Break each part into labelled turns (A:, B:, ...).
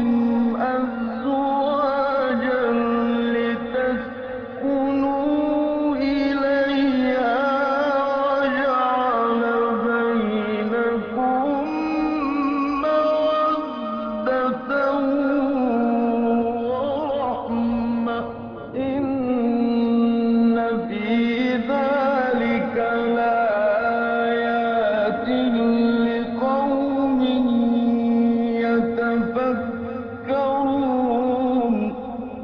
A: أزواجا لتسكنوا إليها وجعل بينكم مودة ورحمة إن في ذلك لآيات لقوم يتفكرون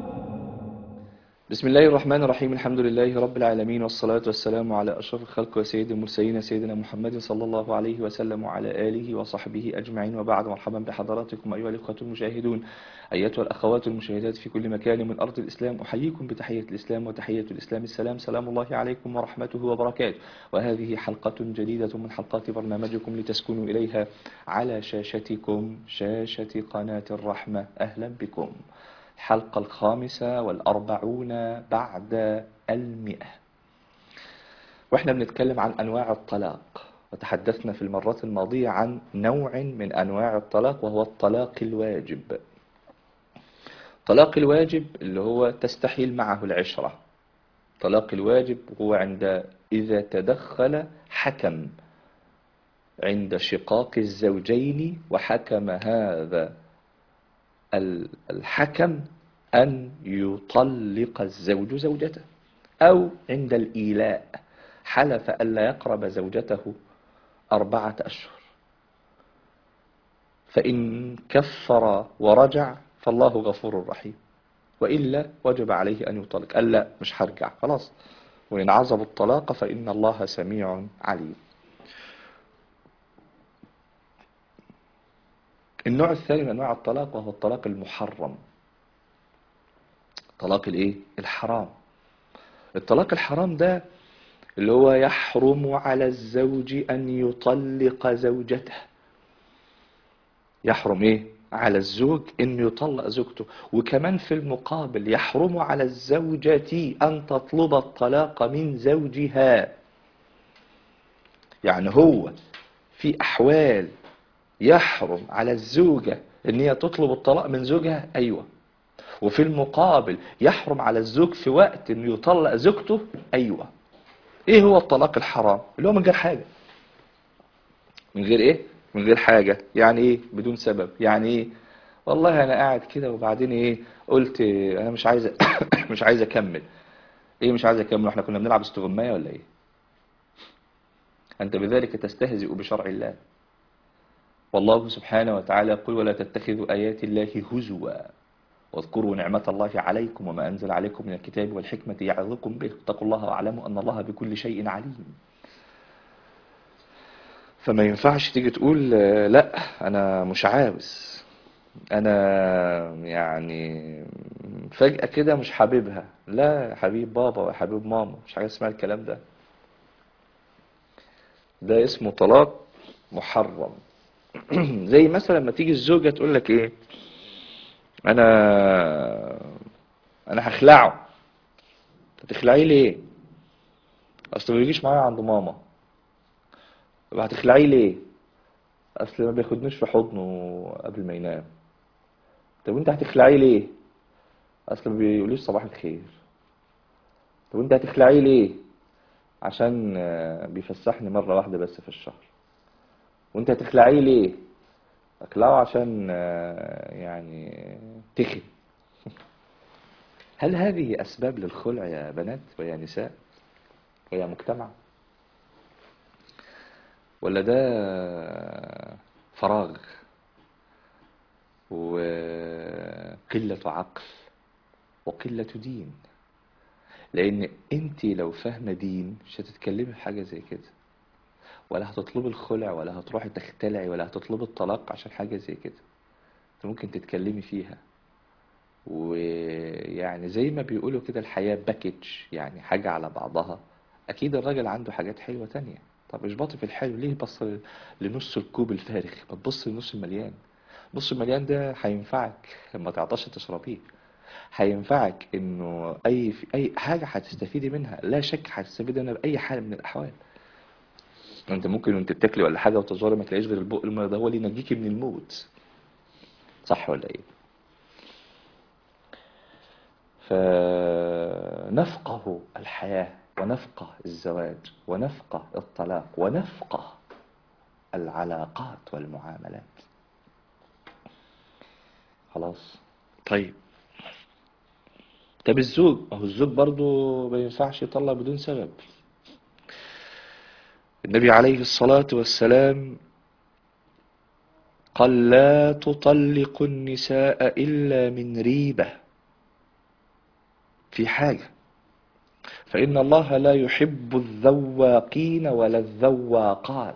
B: بسم الله الرحمن الرحيم الحمد لله رب العالمين والصلاة والسلام على أشرف الخلق وسيد المرسلين سيدنا محمد صلى الله عليه وسلم وعلى آله وصحبه أجمعين وبعد مرحبا بحضراتكم أيها الإخوة المشاهدون أيتها الأخوات المشاهدات في كل مكان من أرض الإسلام أحييكم بتحية الإسلام وتحية الإسلام السلام سلام الله عليكم ورحمته وبركاته وهذه حلقة جديدة من حلقات برنامجكم لتسكنوا إليها على شاشتكم شاشة قناة الرحمة أهلا بكم الحلقة الخامسة والأربعون بعد المئة وإحنا بنتكلم عن أنواع الطلاق وتحدثنا في المرات الماضية عن نوع من أنواع الطلاق وهو الطلاق الواجب طلاق الواجب اللي هو تستحيل معه العشرة طلاق الواجب هو عند إذا تدخل حكم عند شقاق الزوجين وحكم هذا ال- الحكم أن يطلق الزوج زوجته أو عند الإيلاء حلف ألا يقرب زوجته أربعة أشهر فإن كفر ورجع فالله غفور رحيم وإلا وجب عليه أن يطلق قال لا مش هرجع خلاص وإن عزبوا الطلاق فإن الله سميع عليم النوع الثاني من انواع الطلاق وهو الطلاق المحرم طلاق الايه الحرام الطلاق الحرام ده اللي هو يحرم على الزوج ان يطلق زوجته يحرم ايه على الزوج ان يطلق زوجته وكمان في المقابل يحرم على الزوجة ان تطلب الطلاق من زوجها يعني هو في احوال يحرم على الزوجة ان هي تطلب الطلاق من زوجها ايوه وفي المقابل يحرم على الزوج في وقت انه يطلق زوجته ايوه ايه هو الطلاق الحرام اللي هو من غير حاجة من غير ايه من غير حاجة يعني ايه بدون سبب يعني ايه والله انا قاعد كده وبعدين ايه قلت انا مش عايز مش عايز اكمل ايه مش عايز اكمل احنا كنا بنلعب استغماية ولا ايه انت بذلك تستهزئ بشرع الله والله سبحانه وتعالى يقول ولا تتخذوا آيات الله هزوا واذكروا نعمة الله عليكم وما أنزل عليكم من الكتاب والحكمة يعظكم به اتقوا الله واعلموا أن الله بكل شيء عليم فما ينفعش تيجي تقول آه، لا أنا مش عاوز أنا يعني فجأة كده مش حاببها لا يا حبيب بابا ويا حبيب ماما مش حاجة اسمها الكلام ده ده اسمه طلاق محرم زي مثلا لما تيجي الزوجة تقول لك ايه انا انا هخلعه هتخلعيه ليه اصل ما بيجيش معايا عند ماما طب هتخلعيه ليه اصل ما بياخدنيش في حضنه قبل ما ينام طب انت هتخلعيه ليه اصل ما بيقوليش صباح الخير طب انت هتخلعيه ليه عشان آه، بيفسحني مرة واحدة بس في الشهر وانت هتخلعيه ليه اخلعه عشان آه، يعني تخن هل هذه اسباب للخلع يا بنات ويا نساء ويا مجتمع ولا ده فراغ وقلة عقل وقلة دين لان انت لو فاهمة دين مش هتتكلمي في حاجة زي كده ولا هتطلبي الخلع ولا هتروحي تختلعي ولا هتطلبي الطلاق عشان حاجة زي كده انت ممكن تتكلمي فيها ويعني زي ما بيقولوا كده الحياة باكج يعني حاجة على بعضها أكيد الراجل عنده حاجات حلوة تانية طب اشبطي في الحلو ليه بص لنص الكوب الفارغ ما تبص للنص المليان النص المليان ده هينفعك لما تعطش تشربيه هينفعك انه اي في اي حاجة هتستفيدي منها لا شك هتستفيدي منها بأي حال من الأحوال انت ممكن وانت بتاكلي ولا حاجة وتزوري ما تلاقيش غير البق الماء ده هو اللي ينجيكي من الموت صح ولا ايه فنفقه الحياة ونفقه الزواج ونفقه الطلاق ونفقه العلاقات والمعاملات خلاص طيب طب الزوج ما هو الزوج برضو ما ينفعش يطلق بدون سبب النبي عليه الصلاة والسلام قال لا تطلق النساء إلا من ريبة في حاجة فإن الله لا يحب الذواقين ولا الذواقات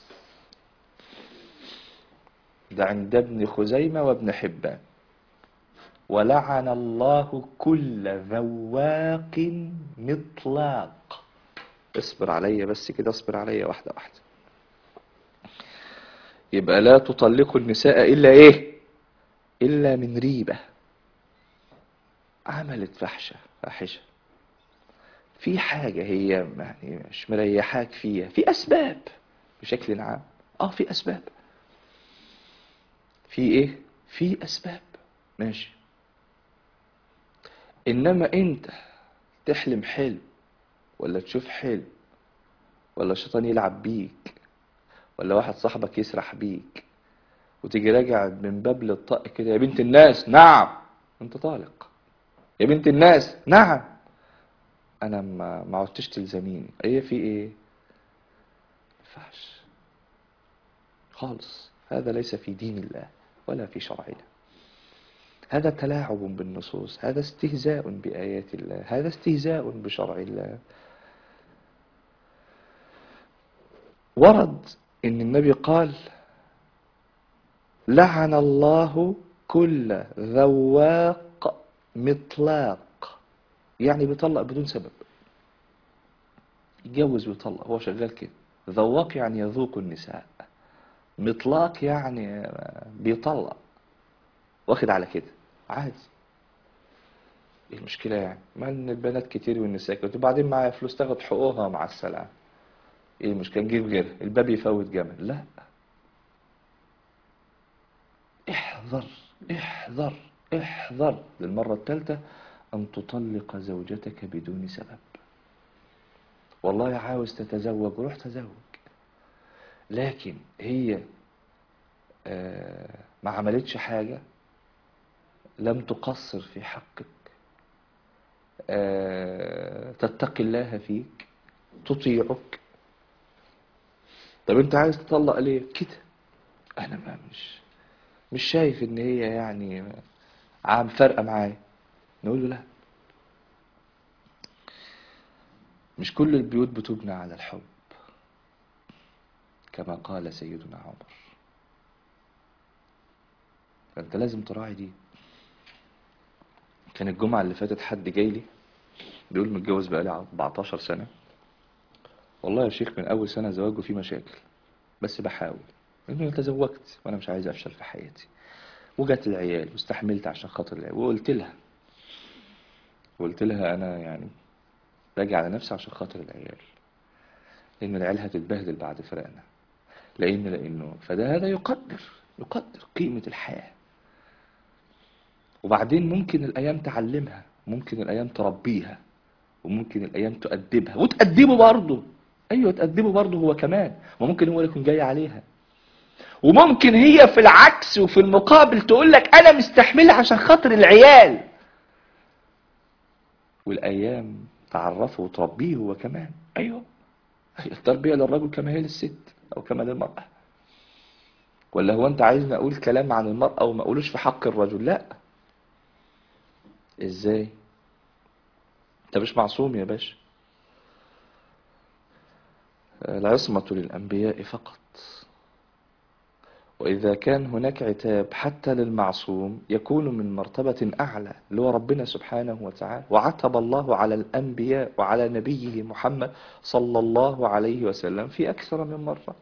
B: ده عند ابن خزيمة وابن حبان ولعن الله كل ذواق مطلاق اصبر عليا بس كده اصبر عليا واحدة واحدة يبقى لا تطلق النساء إلا إيه إلا من ريبة عملت فحشة فاحشة في حاجة هي يعني مش مريحاك فيها في أسباب بشكل عام اه في أسباب في إيه في أسباب ماشي إنما أنت تحلم حلم ولا تشوف حلم ولا الشيطان يلعب بيك ولا واحد صاحبك يسرح بيك وتيجي راجع من باب للطق كده يا بنت الناس نعم انت طالق يا بنت الناس نعم انا ما ما عدتش تلزميني ايه في ايه ينفعش خالص هذا ليس في دين الله ولا في شرعنا هذا تلاعب بالنصوص هذا استهزاء بآيات الله هذا استهزاء بشرع الله ورد ان النبي قال لعن الله كل ذواق مطلاق يعني بيطلق بدون سبب يتجوز ويطلق هو شغال كده ذواق يعني يذوق النساء مطلاق يعني بيطلق واخد على كده عادي ايه المشكلة يعني ما ان البنات كتير والنساء كتير وبعدين معايا فلوس تاخد حقوقها مع السلامة ايه المشكلة نجيب غيرها الباب يفوت جمل لا احذر احذر احذر للمرة الثالثة ان تطلق زوجتك بدون سبب والله عاوز تتزوج روح تزوج لكن هي آه ما عملتش حاجة لم تقصر في حقك آه تتقي الله فيك تطيعك طب انت عايز تطلق ليه كده انا ما مش مش شايف ان هي يعني عام فارقه معايا نقول له لا مش كل البيوت بتبنى على الحب كما قال سيدنا عمر فانت لازم تراعي دي كان الجمعة اللي فاتت حد جاي لي بيقول متجوز بقالي 14 سنة والله يا شيخ من أول سنة زواج وفي مشاكل بس بحاول لأنه أنا تزوجت وأنا مش عايز أفشل في حياتي وجت العيال واستحملت عشان خاطر العيال وقلت لها وقلت لها أنا يعني راجع على نفسي عشان خاطر العيال لأن العيال هتتبهدل بعد فراقنا لأن لأنه فده هذا يقدر يقدر قيمة الحياة وبعدين ممكن الأيام تعلمها ممكن الأيام تربيها وممكن الأيام تؤدبها وتأدبه برضه أيوة تأدبه برضه هو كمان وممكن هو يكون جاي عليها وممكن هي في العكس وفي المقابل تقول لك أنا مستحملها عشان خاطر العيال والأيام تعرفه وتربيه هو كمان أيوة هي التربية للرجل كما هي للست أو كما للمرأة ولا هو أنت عايزني أقول كلام عن المرأة وما أقولوش في حق الرجل لا إزاي أنت مش معصوم يا باشا العصمة للأنبياء فقط وإذا كان هناك عتاب حتى للمعصوم يكون من مرتبة أعلى اللي هو ربنا سبحانه وتعالى وعتب الله على الأنبياء وعلى نبيه محمد صلى الله عليه وسلم في أكثر من مرة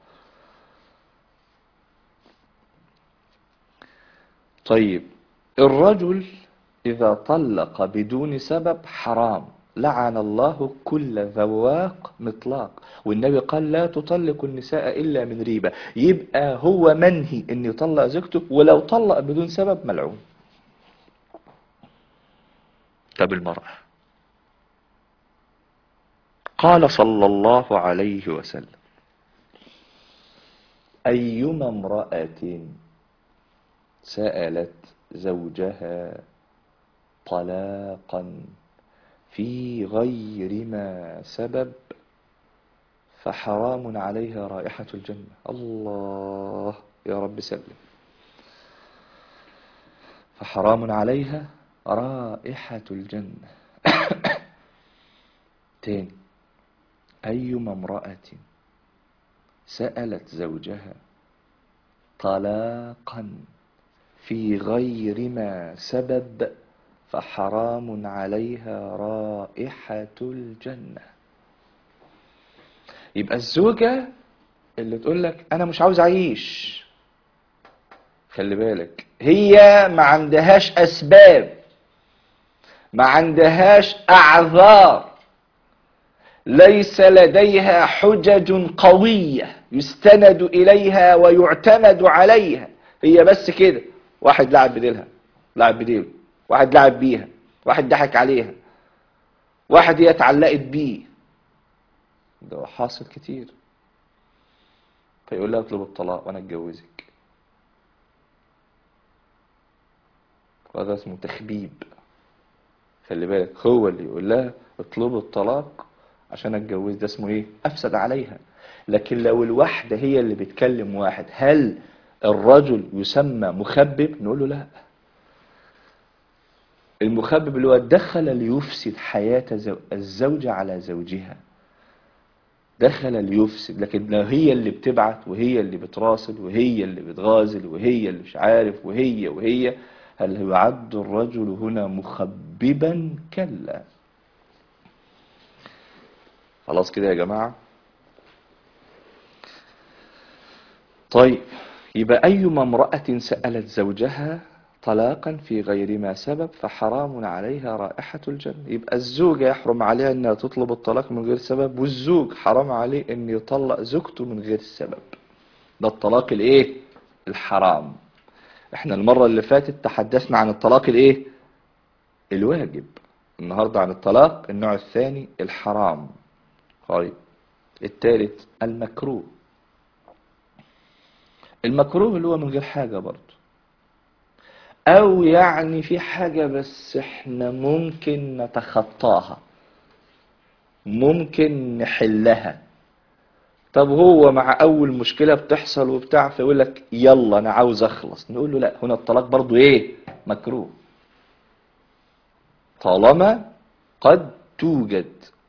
B: طيب الرجل إذا طلق بدون سبب حرام لعن الله كل ذواق مطلاق والنبي قال لا تطلق النساء إلا من ريبة يبقى هو منهي أن يطلق زوجته ولو طلق بدون سبب ملعون بالمرأة قال صلى الله عليه وسلم أيما امرأة سألت زوجها طلاقا في غير ما سبب فحرام عليها رائحة الجنة الله يا رب سلم فحرام عليها رائحة الجنة تاني أيما امرأة سألت زوجها طلاقا في غير ما سبب فحرام عليها رائحة الجنة يبقى الزوجة اللي تقول لك أنا مش عاوز أعيش خلي بالك هي ما عندهاش أسباب ما عندهاش أعذار ليس لديها حجج قوية يستند إليها ويعتمد عليها هي بس كده واحد لعب بديلها لعب بديله واحد لعب بيها واحد ضحك عليها واحد هي اتعلقت بيه ده حاصل كتير فيقول لها اطلب الطلاق وانا اتجوزك وهذا اسمه تخبيب خلي بالك هو اللي يقول لها اطلب الطلاق عشان اتجوز ده اسمه ايه افسد عليها لكن لو الواحدة هي اللي بتكلم واحد هل الرجل يسمى مخبب نقول له لا المخبب اللي هو دخل ليفسد حياة زو- الزوجة على زوجها دخل ليفسد لكن لو هي اللي بتبعت وهي اللي بتراسل وهي اللي بتغازل وهي اللي مش عارف وهي وهي هل يعد الرجل هنا مخببا كلا خلاص كده يا جماعة طيب يبقى أيما امرأة سألت زوجها طلاقا في غير ما سبب فحرام عليها رائحة الجنة يبقى الزوجة يحرم عليها أنها تطلب الطلاق من غير سبب والزوج حرام عليه أن يطلق زوجته من غير سبب ده الطلاق الايه الحرام احنا المرة اللي فاتت تحدثنا عن الطلاق الايه الواجب النهاردة عن الطلاق النوع الثاني الحرام طيب الثالث المكروه المكروه اللي هو من غير حاجة برضه او يعني في حاجة بس احنا ممكن نتخطاها ممكن نحلها طب هو مع اول مشكلة بتحصل وبتاع فيقول لك يلا انا عاوز اخلص نقول له لا هنا الطلاق برضو ايه مكروه طالما قد توجد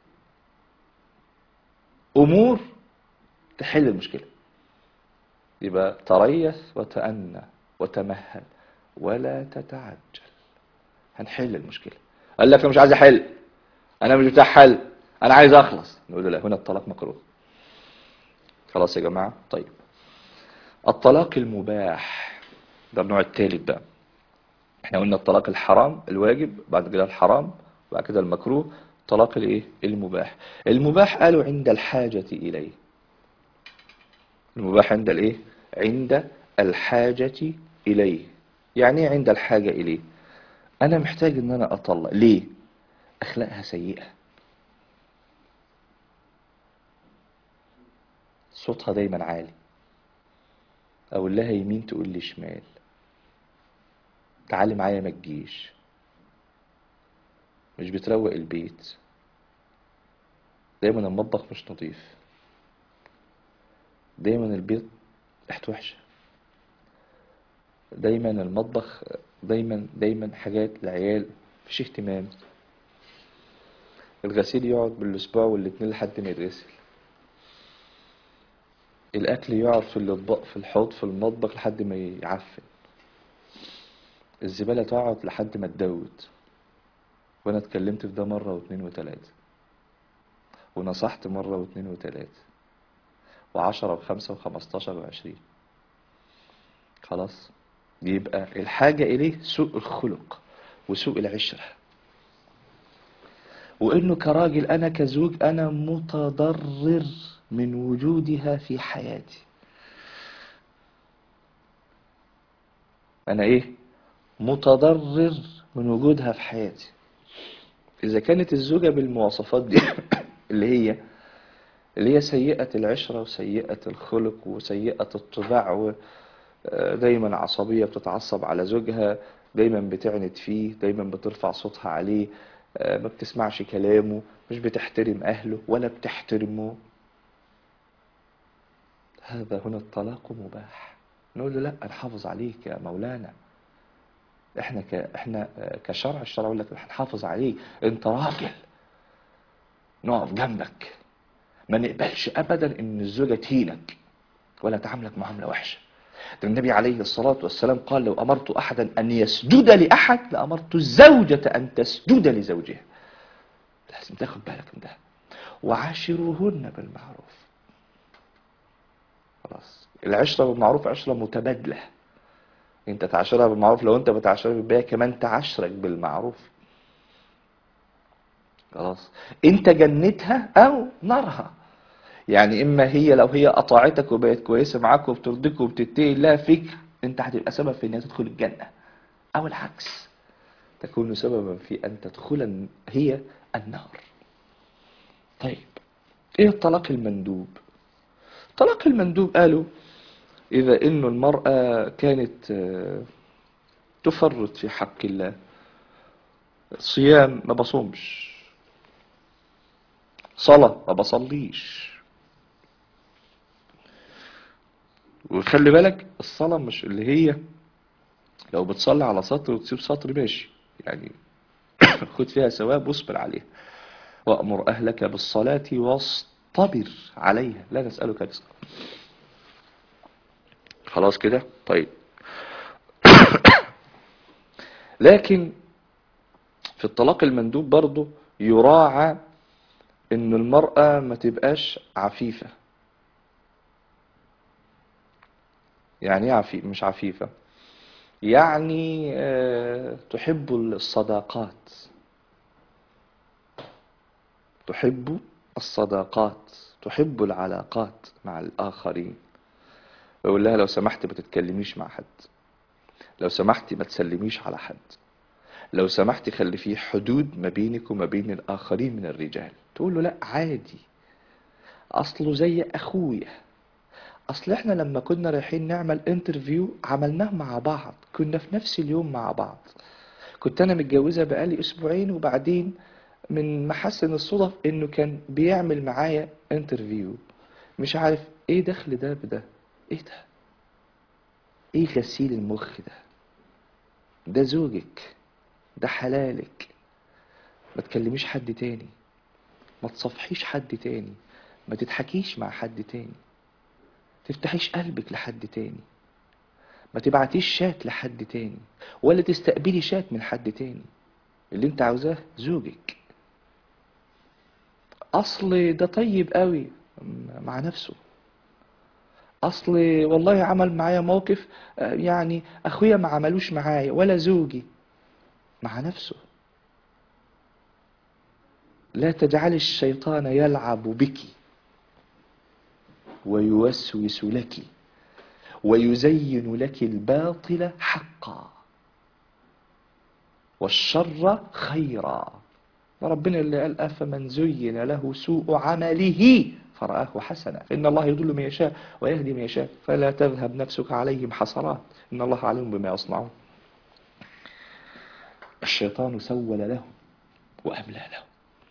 B: امور تحل المشكلة يبقى تريث وتأنى وتمهل ولا تتعجل هنحل المشكلة قال لك انا مش عايز احل انا مش بتاع حل انا عايز اخلص نقول له لا هنا الطلاق مكروه خلاص يا جماعة طيب الطلاق المباح ده النوع الثالث بقى احنا قلنا الطلاق الحرام الواجب بعد كده الحرام بعد كده المكروه طلاق الايه المباح المباح قالوا عند الحاجة اليه المباح عند الايه عند الحاجة اليه يعني ايه عند الحاجة اليه انا محتاج ان انا اطلق ليه اخلاقها سيئة صوتها دايما عالي اقول لها يمين تقول لي شمال تعالي معايا ما تجيش مش بتروق البيت دايما المطبخ مش نظيف دايما البيت ريحته وحشه دايما المطبخ دايما دايما حاجات العيال مفيش اهتمام الغسيل يقعد بالاسبوع والاتنين لحد ما يتغسل الاكل يقعد في الاطباق في الحوض في المطبخ لحد ما يعفن الزبالة تقعد لحد ما تدود وانا اتكلمت في ده مرة واتنين وتلاتة ونصحت مرة واتنين وتلاتة وعشرة وخمسة وخمستاشر وعشرين خلاص يبقى الحاجة إليه سوء الخلق وسوء العشرة وإنه كراجل أنا كزوج أنا متضرر من وجودها في حياتي أنا إيه متضرر من وجودها في حياتي إذا كانت الزوجة بالمواصفات دي اللي هي اللي هي سيئة العشرة وسيئة الخلق وسيئة الطباع ودايما عصبية بتتعصب على زوجها دايما بتعند فيه دايما بترفع صوتها عليه آه، ما بتسمعش كلامه مش بتحترم أهله ولا بتحترمه هذا هنا الطلاق مباح نقول له لا نحافظ عليك يا مولانا احنا ك... احنا آه، كشرع الشرع يقول لك هنحافظ عليك انت راجل نقف جنبك ما نقبلش ابدا ان الزوجه تهينك ولا تعاملك معامله وحشه ده النبي عليه الصلاه والسلام قال لو امرت احدا ان يسجد لاحد لامرت الزوجه ان تسجد لزوجها لازم تاخد بالك من ده وعاشروهن بالمعروف خلاص العشره بالمعروف عشره متبادله انت تعاشرها بالمعروف لو انت بتعاشرها بالبيع كمان تعاشرك بالمعروف خلاص انت جنتها او نارها يعني اما هي لو هي اطاعتك وبقت كويسه معاك وبترضيك وبتتقي الله فيك انت هتبقى سبب في انها تدخل الجنه او العكس تكون سببا في ان تدخل هي النار طيب ايه الطلاق المندوب الطلاق المندوب قالوا اذا انه المراه كانت آه، تفرط في حق الله صيام ما بصومش صلاة ما بصليش وخلي بالك الصلاة مش اللي هي لو بتصلي على سطر وتسيب سطر ماشي يعني خد فيها ثواب واصبر عليها وأمر أهلك بالصلاة واصطبر عليها لا نسألك رزقا خلاص كده طيب لكن في الطلاق المندوب برضه يراعى ان المرأة ما تبقاش عفيفة يعني ايه عفيف مش عفيفة يعني آه، تحب الصداقات تحب الصداقات تحب العلاقات مع الآخرين يقول لها لو سمحت ما تتكلميش مع حد لو سمحتي ما تسلميش على حد لو سمحتي خلي فيه حدود ما بينك وما بين الآخرين من الرجال تقول له لا عادي أصله زي أخويا أصل إحنا لما كنا رايحين نعمل انترفيو عملناه مع بعض كنا في نفس اليوم مع بعض كنت أنا متجوزة بقالي أسبوعين وبعدين من محسن الصدف إنه كان بيعمل معايا انترفيو مش عارف إيه دخل ده بده إيه ده إيه غسيل المخ ده ده زوجك ده حلالك ما تكلميش حد تاني ما تصفحيش حد تاني ما تضحكيش مع حد تاني تفتحيش قلبك لحد تاني ما تبعتيش شات لحد تاني ولا تستقبلي شات من حد تاني اللي انت عاوزاه زوجك اصل ده طيب قوي مع نفسه اصل والله عمل معايا موقف آه، يعني اخويا ما عملوش معايا ولا زوجي مع نفسه لا تجعل الشيطان يلعب بك ويوسوس لك ويزين لك الباطل حقا والشر خيرا ربنا اللي قال أفمن زين له سوء عمله فرآه حسنا فإن الله يضل من يشاء ويهدي من يشاء فلا تذهب نفسك عليهم حسرات إن الله عليم بما يصنعون الشيطان سول لهم وأملى لهم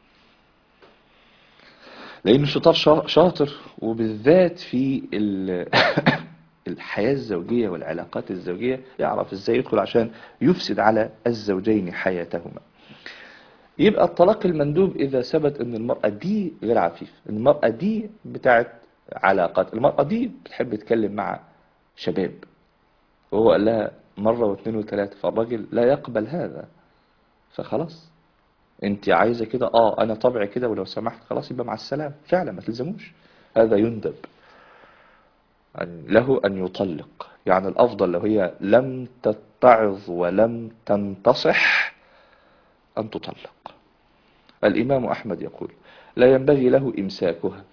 B: لأن الشيطان شا- شاطر وبالذات في ال- الحياة الزوجية والعلاقات الزوجية يعرف ازاي يدخل عشان يفسد على الزوجين حياتهما يبقى الطلاق المندوب إذا ثبت أن المرأة دي غير عفيف المرأة دي بتاعت علاقات المرأة دي بتحب تتكلم مع شباب وهو قال لها مرة واثنين وثلاثة فالراجل لا يقبل هذا فخلاص انت عايزة كده اه انا طبعي كده ولو سمحت خلاص يبقى مع السلامة فعلا ما تلزموش هذا يندب أن له أن يطلق يعني الأفضل لو هي لم تتعظ ولم تنتصح أن تطلق الإمام أحمد يقول لا ينبغي له إمساكها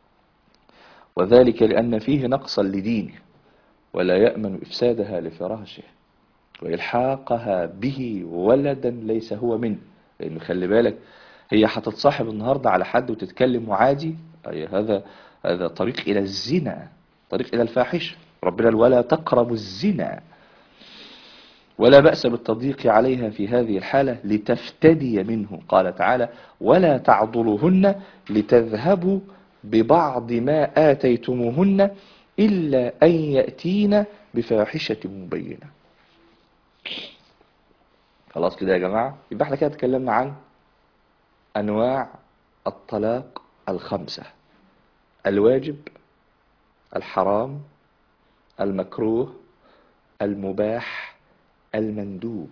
B: وذلك لأن فيه نقصا لدينه ولا يأمن إفسادها لفراشه وإلحاقها به ولدا ليس هو منه لأنه خلي بالك هي هتتصاحب النهاردة على حد وتتكلم وعادي أي هذا هذا طريق إلى الزنا طريق إلى الفاحشة ربنا قال ولا تقربوا الزنا ولا بأس بالتضييق عليها في هذه الحالة لتفتدي منه قال تعالى ولا تعضلوهن لتذهبوا ببعض ما آتيتموهن إلا أن يأتين بفاحشة مبينة خلاص كده يا جماعة يبقى احنا كده اتكلمنا عن أنواع الطلاق الخمسة الواجب الحرام المكروه المباح المندوب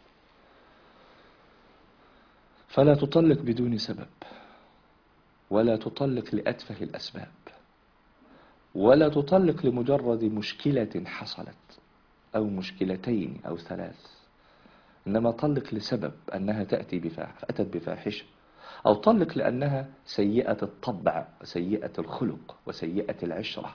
B: فلا تطلق بدون سبب ولا تطلق لأتفه الأسباب ولا تطلق لمجرد مشكلة حصلت أو مشكلتين أو ثلاث إنما طلق لسبب أنها تأتي بفاح أتت بفاحشة أو طلق لأنها سيئة الطبع وسيئة الخلق وسيئة العشرة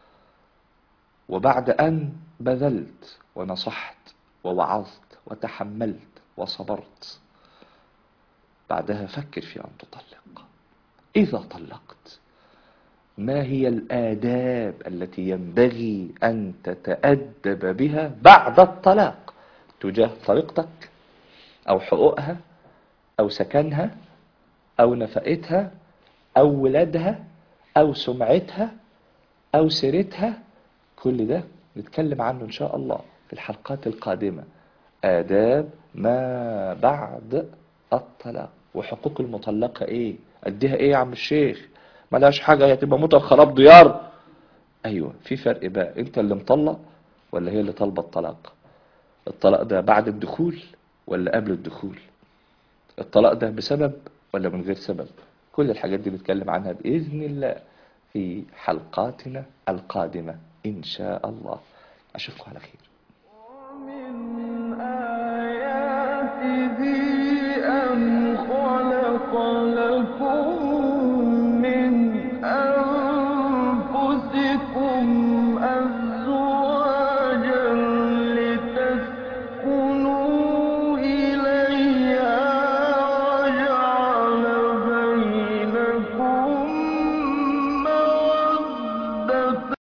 B: وبعد أن بذلت ونصحت ووعظت وتحملت وصبرت بعدها فكر في أن تطلق إذا طلقت ما هي الآداب التي ينبغي أن تتأدب بها بعد الطلاق تجاه طريقتك أو حقوقها أو سكنها أو نفقتها أو ولادها أو سمعتها أو سيرتها كل ده نتكلم عنه إن شاء الله في الحلقات القادمة آداب ما بعد الطلاق وحقوق المطلقة إيه أديها إيه يا عم الشيخ ملهاش حاجة هي تبقى موتة خراب ديار أيوة في فرق بقى أنت اللي مطلق ولا هي اللي طالبة الطلاق الطلاق ده بعد الدخول ولا قبل الدخول الطلاق ده بسبب ولا من غير سبب كل الحاجات دي نتكلم عنها بإذن الله في حلقاتنا القادمة إن شاء الله أشوفكم على خير
A: ومن آياته أن خلق لكم